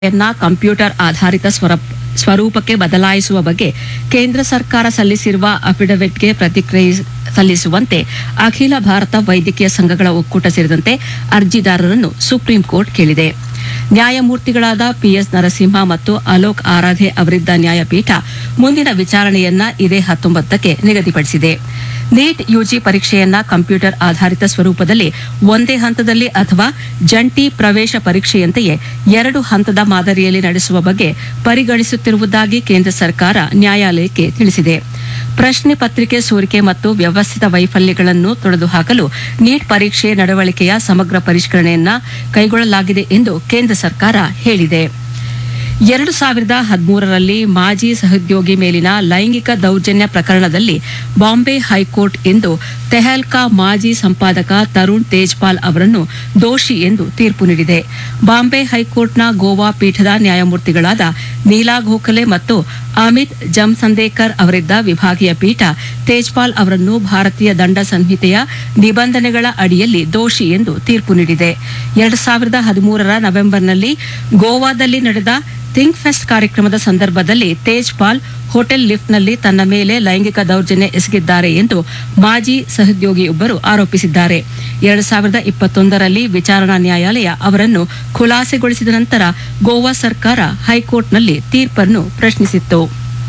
ಯನ್ನ ಕಂಪ್ಯೂಟರ್ ಆಧಾರಿತ ಸ್ವರ ಸ್ವರೂಪಕ್ಕೆ ಬದಲಾಯಿಸುವ ಬಗ್ಗೆ ಕೇಂದ್ರ ಸರ್ಕಾರ ಸಲ್ಲಿಸಿರುವ ಅಫಿಡವಿಟ್ಗೆ ಪ್ರತಿಕ್ರಿಯೆ ಸಲ್ಲಿಸುವಂತೆ ಅಖಿಲ ಭಾರತ ವೈದ್ಯಕೀಯ ಸಂಘಗಳ ಒಕ್ಕೂಟ ಸೇರಿದಂತೆ ಅರ್ಜಿದಾರರನ್ನು ಸುಪ್ರೀಂ ಕೋರ್ಟ್ ಕೇಳಿದೆ ನ್ಯಾಯಮೂರ್ತಿಗಳಾದ ಪಿಎಸ್ ನರಸಿಂಹ ಮತ್ತು ಅಲೋಕ್ ಆರಾಧೆ ಅವರಿದ್ದ ನ್ಯಾಯಪೀಠ ಮುಂದಿನ ವಿಚಾರಣೆಯನ್ನ ಇದೇ ಹತ್ತೊಂಬತ್ತಕ್ಕೆ ನಿಗದಿಪಡಿಸಿದೆ ನೀಟ್ ಯುಜಿ ಪರೀಕ್ಷೆಯನ್ನ ಕಂಪ್ಯೂಟರ್ ಆಧಾರಿತ ಸ್ವರೂಪದಲ್ಲಿ ಒಂದೇ ಹಂತದಲ್ಲಿ ಅಥವಾ ಜಂಟಿ ಪ್ರವೇಶ ಪರೀಕ್ಷೆಯಂತೆಯೇ ಎರಡು ಹಂತದ ಮಾದರಿಯಲ್ಲಿ ನಡೆಸುವ ಬಗ್ಗೆ ಪರಿಗಣಿಸುತ್ತಿರುವುದಾಗಿ ಕೇಂದ್ರ ಸರ್ಕಾರ ನ್ಯಾಯಾಲಯಕ್ಕೆ ತಿಳಿಸಿದೆ ಪ್ರಶ್ನೆ ಪತ್ರಿಕೆ ಸೋರಿಕೆ ಮತ್ತು ವ್ಯವಸ್ಥಿತ ವೈಫಲ್ಯಗಳನ್ನು ತೊಡೆದುಹಾಕಲು ನೀಟ್ ಪರೀಕ್ಷೆ ನಡವಳಿಕೆಯ ಸಮಗ್ರ ಪರಿಷ್ಕರಣೆಯನ್ನ ಕೈಗೊಳ್ಳಲಾಗಿದೆ ಎಂದು ಕೇಂದ್ರ ಸರ್ಕಾರ ಹೇಳಿದೆ ಎರಡು ಸಾವಿರದ ಹದಿಮೂರರಲ್ಲಿ ಮಾಜಿ ಸಹೋದ್ಯೋಗಿ ಮೇಲಿನ ಲೈಂಗಿಕ ದೌರ್ಜನ್ಯ ಪ್ರಕರಣದಲ್ಲಿ ಬಾಂಬೆ ಹೈಕೋರ್ಟ್ ಇಂದು ತೆಹಲ್ಕಾ ಮಾಜಿ ಸಂಪಾದಕ ತರುಣ್ ತೇಜ್ಪಾಲ್ ಅವರನ್ನು ದೋಷಿ ಎಂದು ತೀರ್ಪು ನೀಡಿದೆ ಬಾಂಬೆ ಹೈಕೋರ್ಟ್ನ ಗೋವಾ ಪೀಠದ ನ್ಯಾಯಮೂರ್ತಿಗಳಾದ ನೀಲಾ ಗೋಖಲೆ ಮತ್ತು ಅಮಿತ್ ಜಮ್ಸಂದೇಕರ್ ಅವರಿದ್ದ ವಿಭಾಗೀಯ ಪೀಠ ತೇಜ್ಪಾಲ್ ಅವರನ್ನು ಭಾರತೀಯ ದಂಡ ಸಂಹಿತೆಯ ನಿಬಂಧನೆಗಳ ಅಡಿಯಲ್ಲಿ ದೋಷಿ ಎಂದು ತೀರ್ಪು ನೀಡಿದೆ ಎರಡು ಸಾವಿರದ ಹದಿಮೂರರ ನವೆಂಬರ್ನಲ್ಲಿ ಗೋವಾದಲ್ಲಿ ನಡೆದ ಥಿಂಕ್ ಫೆಸ್ಟ್ ಕಾರ್ಯಕ್ರಮದ ಸಂದರ್ಭದಲ್ಲಿ ತೇಜ್ಪಾಲ್ ಹೋಟೆಲ್ ಲಿಫ್ಟ್ನಲ್ಲಿ ತನ್ನ ಮೇಲೆ ಲೈಂಗಿಕ ದೌರ್ಜನ್ಯ ಎಸಗಿದ್ದಾರೆ ಎಂದು ಮಾಜಿ ಸಹೋದ್ಯೋಗಿಯೊಬ್ಬರು ಆರೋಪಿಸಿದ್ದಾರೆ ಎರಡು ಸಾವಿರದ ಇಪ್ಪತ್ತೊಂದರಲ್ಲಿ ವಿಚಾರಣಾ ನ್ಯಾಯಾಲಯ ಅವರನ್ನು ಖುಲಾಸೆಗೊಳಿಸಿದ ನಂತರ ಗೋವಾ ಸರ್ಕಾರ ಹೈಕೋರ್ಟ್ನಲ್ಲಿ ತೀರ್ಪನ್ನು ಪ್ರಶ್ನಿಸಿತ್ತು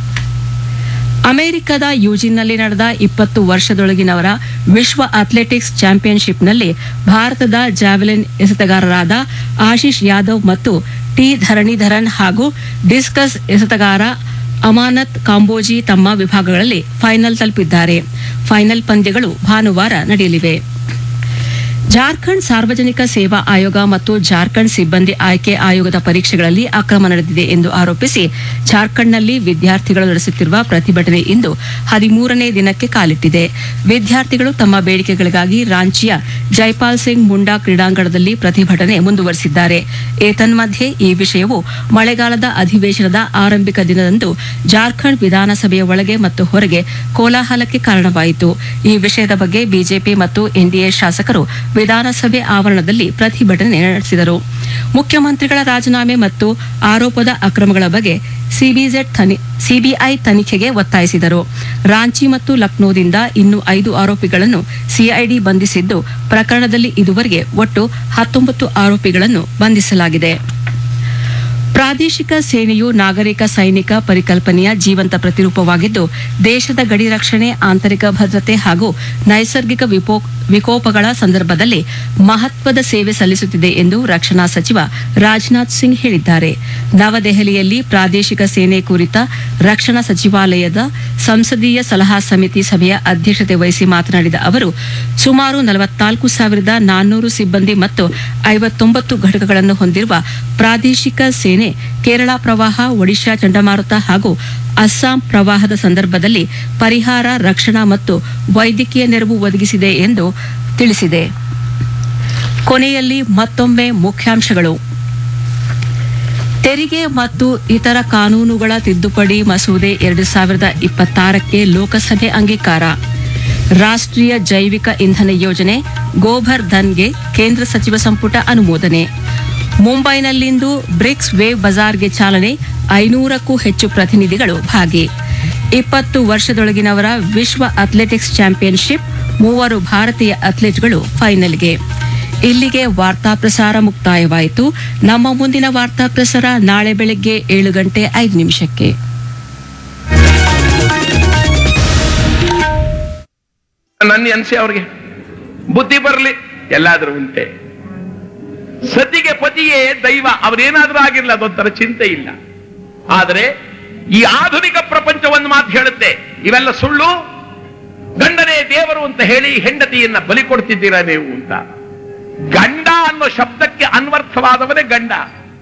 ಅಮೆರಿಕದ ಯೂಜಿನ್ನಲ್ಲಿ ನಡೆದ ಇಪ್ಪತ್ತು ವರ್ಷದೊಳಗಿನವರ ವಿಶ್ವ ಅಥ್ಲೆಟಿಕ್ಸ್ ಚಾಂಪಿಯನ್ಶಿಪ್ನಲ್ಲಿ ಭಾರತದ ಜಾವೆಲಿನ್ ಎಸೆತಗಾರರಾದ ಆಶೀಶ್ ಯಾದವ್ ಮತ್ತು ಟಿ ಧರಣೀಧರನ್ ಹಾಗೂ ಡಿಸ್ಕಸ್ ಎಸೆತಗಾರ ಅಮಾನತ್ ಕಾಂಬೋಜಿ ತಮ್ಮ ವಿಭಾಗಗಳಲ್ಲಿ ಫೈನಲ್ ತಲುಪಿದ್ದಾರೆ ಫೈನಲ್ ಪಂದ್ಯಗಳು ಭಾನುವಾರ ನಡೆಯಲಿವೆ ಜಾರ್ಖಂಡ್ ಸಾರ್ವಜನಿಕ ಸೇವಾ ಆಯೋಗ ಮತ್ತು ಜಾರ್ಖಂಡ್ ಸಿಬ್ಬಂದಿ ಆಯ್ಕೆ ಆಯೋಗದ ಪರೀಕ್ಷೆಗಳಲ್ಲಿ ಅಕ್ರಮ ನಡೆದಿದೆ ಎಂದು ಆರೋಪಿಸಿ ಜಾರ್ಖಂಡ್ನಲ್ಲಿ ವಿದ್ಯಾರ್ಥಿಗಳು ನಡೆಸುತ್ತಿರುವ ಪ್ರತಿಭಟನೆ ಇಂದು ಹದಿಮೂರನೇ ದಿನಕ್ಕೆ ಕಾಲಿಟ್ಟಿದೆ ವಿದ್ಯಾರ್ಥಿಗಳು ತಮ್ಮ ಬೇಡಿಕೆಗಳಿಗಾಗಿ ರಾಂಚಿಯ ಜೈಪಾಲ್ ಸಿಂಗ್ ಮುಂಡಾ ಕ್ರೀಡಾಂಗಣದಲ್ಲಿ ಪ್ರತಿಭಟನೆ ಮುಂದುವರೆಸಿದ್ದಾರೆ ಏತನ್ಮಧ್ಯೆ ಈ ವಿಷಯವು ಮಳೆಗಾಲದ ಅಧಿವೇಶನದ ಆರಂಭಿಕ ದಿನದಂದು ಜಾರ್ಖಂಡ್ ವಿಧಾನಸಭೆಯ ಒಳಗೆ ಮತ್ತು ಹೊರಗೆ ಕೋಲಾಹಲಕ್ಕೆ ಕಾರಣವಾಯಿತು ಈ ವಿಷಯದ ಬಗ್ಗೆ ಬಿಜೆಪಿ ಮತ್ತು ಎನ್ಡಿಎ ಶಾಸಕರು ವಿಧಾನಸಭೆ ಆವರಣದಲ್ಲಿ ಪ್ರತಿಭಟನೆ ನಡೆಸಿದರು ಮುಖ್ಯಮಂತ್ರಿಗಳ ರಾಜೀನಾಮೆ ಮತ್ತು ಆರೋಪದ ಅಕ್ರಮಗಳ ಬಗ್ಗೆ ಸಿಬಿಜೆಡ್ ತನಿ- ಸಿಬಿಐ ತನಿಖೆಗೆ ಒತ್ತಾಯಿಸಿದರು ರಾಂಚಿ ಮತ್ತು ಲಕ್ನೋದಿಂದ ಇನ್ನೂ ಐದು ಆರೋಪಿಗಳನ್ನು ಸಿಐಡಿ ಬಂಧಿಸಿದ್ದು ಪ್ರಕರಣದಲ್ಲಿ ಇದುವರೆಗೆ ಒಟ್ಟು ಹತ್ತೊಂಬತ್ತು ಆರೋಪಿಗಳನ್ನು ಬಂಧಿಸಲಾಗಿದೆ ಪ್ರಾದೇಶಿಕ ಸೇನೆಯು ನಾಗರಿಕ ಸೈನಿಕ ಪರಿಕಲ್ಪನೆಯ ಜೀವಂತ ಪ್ರತಿರೂಪವಾಗಿದ್ದು ದೇಶದ ಗಡಿ ರಕ್ಷಣೆ ಆಂತರಿಕ ಭದ್ರತೆ ಹಾಗೂ ನೈಸರ್ಗಿಕ ವಿಪೋ- ವಿಕೋಪಗಳ ಸಂದರ್ಭದಲ್ಲಿ ಮಹತ್ವದ ಸೇವೆ ಸಲ್ಲಿಸುತ್ತಿದೆ ಎಂದು ರಕ್ಷಣಾ ಸಚಿವ ರಾಜನಾಥ್ ಸಿಂಗ್ ಹೇಳಿದ್ದಾರೆ ನವದೆಹಲಿಯಲ್ಲಿ ಪ್ರಾದೇಶಿಕ ಸೇನೆ ಕುರಿತ ರಕ್ಷಣಾ ಸಚಿವಾಲಯದ ಸಂಸದೀಯ ಸಲಹಾ ಸಮಿತಿ ಸಭೆಯ ಅಧ್ಯಕ್ಷತೆ ವಹಿಸಿ ಮಾತನಾಡಿದ ಅವರು ಸುಮಾರು ನಲವತ್ನಾಲ್ಕು ಸಾವಿರದ ನಾನ್ನೂರು ಸಿಬ್ಬಂದಿ ಮತ್ತು ಐವತ್ತೊಂಬತ್ತು ಘಟಕಗಳನ್ನು ಹೊಂದಿರುವ ಪ್ರಾದೇಶಿಕ ಸೇನೆ ಕೇರಳ ಪ್ರವಾಹ ಒಡಿಶಾ ಚಂಡಮಾರುತ ಹಾಗೂ ಅಸ್ಸಾಂ ಪ್ರವಾಹದ ಸಂದರ್ಭದಲ್ಲಿ ಪರಿಹಾರ ರಕ್ಷಣಾ ಮತ್ತು ವೈದ್ಯಕೀಯ ನೆರವು ಒದಗಿಸಿದೆ ಎಂದು ತಿಳಿಸಿದೆ ಕೊನೆಯಲ್ಲಿ ಮತ್ತೊಮ್ಮೆ ಮುಖ್ಯಾಂಶಗಳು ತೆರಿಗೆ ಮತ್ತು ಇತರ ಕಾನೂನುಗಳ ತಿದ್ದುಪಡಿ ಮಸೂದೆ ಎರಡು ಸಾವಿರದ ಇಪ್ಪತ್ತಾರಕ್ಕೆ ಲೋಕಸಭೆ ಅಂಗೀಕಾರ ರಾಷ್ಟ್ರೀಯ ಜೈವಿಕ ಇಂಧನ ಯೋಜನೆ ಗೋಬರ್ ಧನ್ಗೆ ಕೇಂದ್ರ ಸಚಿವ ಸಂಪುಟ ಅನುಮೋದನೆ ಮುಂಬೈನಲ್ಲಿಂದು ಬ್ರಿಕ್ಸ್ ವೇವ್ ಬಜಾರ್ಗೆ ಚಾಲನೆ ಐನೂರಕ್ಕೂ ಹೆಚ್ಚು ಪ್ರತಿನಿಧಿಗಳು ಭಾಗಿ ಇಪ್ಪತ್ತು ವರ್ಷದೊಳಗಿನವರ ವಿಶ್ವ ಅಥ್ಲೆಟಿಕ್ಸ್ ಚಾಂಪಿಯನ್ಶಿಪ್ ಮೂವರು ಭಾರತೀಯ ಅಥ್ಲೆಟ್ಗಳು ಫೈನಲ್ಗೆ ಇಲ್ಲಿಗೆ ವಾರ್ತಾ ಪ್ರಸಾರ ಮುಕ್ತಾಯವಾಯಿತು ನಮ್ಮ ಮುಂದಿನ ವಾರ್ತಾ ಪ್ರಸಾರ ನಾಳೆ ಬೆಳಗ್ಗೆ ಏಳು ಗಂಟೆ ಐದು ನಿಮಿಷಕ್ಕೆ ನನ್ನ ಅನ್ಸಿ ಅವ್ರಿಗೆ ಬುದ್ಧಿ ಬರಲಿ ಎಲ್ಲಾದ್ರೂ ಉಂಟೆ ಸತಿಗೆ ಪತಿಯೇ ದೈವ ಅವರೇನಾದ್ರೂ ಆಗಿರ್ಲಿ ಅದೊಂಥರ ಚಿಂತೆ ಇಲ್ಲ ಆದರೆ ಈ ಆಧುನಿಕ ಪ್ರಪಂಚ ಒಂದು ಮಾತು ಹೇಳುತ್ತೆ ಇವೆಲ್ಲ ಸುಳ್ಳು ಗಂಡನೇ ದೇವರು ಅಂತ ಹೇಳಿ ಹೆಂಡತಿಯನ್ನ ಬಲಿ ಕೊಡ್ತಿದ್ದೀರಾ ನೀವು ಅಂತ ಗಂಡ ಅನ್ನೋ ಶಬ್ದಕ್ಕೆ ಅನ್ವರ್ಥವಾದವನೇ ಗಂಡ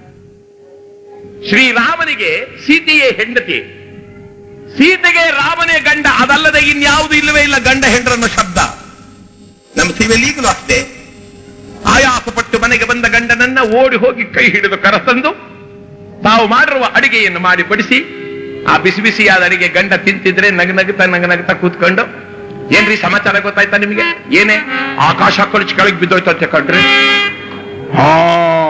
ಶ್ರೀರಾಮನಿಗೆ ಸೀತೆಯೇ ಹೆಂಡತಿ ಸೀತೆಗೆ ರಾಮನೇ ಗಂಡ ಅದಲ್ಲದೆ ಇನ್ಯಾವುದು ಇಲ್ಲವೇ ಇಲ್ಲ ಗಂಡ ಹೆಂಡ್ರನ್ನೋ ಶಬ್ದ ನಮ್ಮ ಸಿವಿಲ್ ಈಗಲೂ ಅಷ್ಟೇ ಆಯಾಸಪಟ್ಟು ಮನೆಗೆ ಬಂದ ಗಂಡನನ್ನ ಓಡಿ ಹೋಗಿ ಕೈ ಹಿಡಿದು ಕರೆತಂದು ತಾವು ಮಾಡಿರುವ ಅಡಿಗೆಯನ್ನು ಮಾಡಿ ಬಡಿಸಿ ಆ ಬಿಸಿ ಬಿಸಿಯಾದ ಅಡಿಗೆ ಗಂಡ ತಿಂತಿದ್ರೆ ನಗ ನಗುತ್ತಾ ನಗ ನಗುತ್ತಾ ಕೂತ್ಕೊಂಡು ಏನ್ರಿ ಸಮಾಚಾರ ಗೊತ್ತಾಯ್ತಾ ನಿಮಗೆ ಏನೇ ಆಕಾಶ ಕೊಳಿಸಿ ಕೆಳಗೆ ಬಿದ್ದೋಯ್ತಂತೆ ಕಂಡ್ರಿ ಹಾ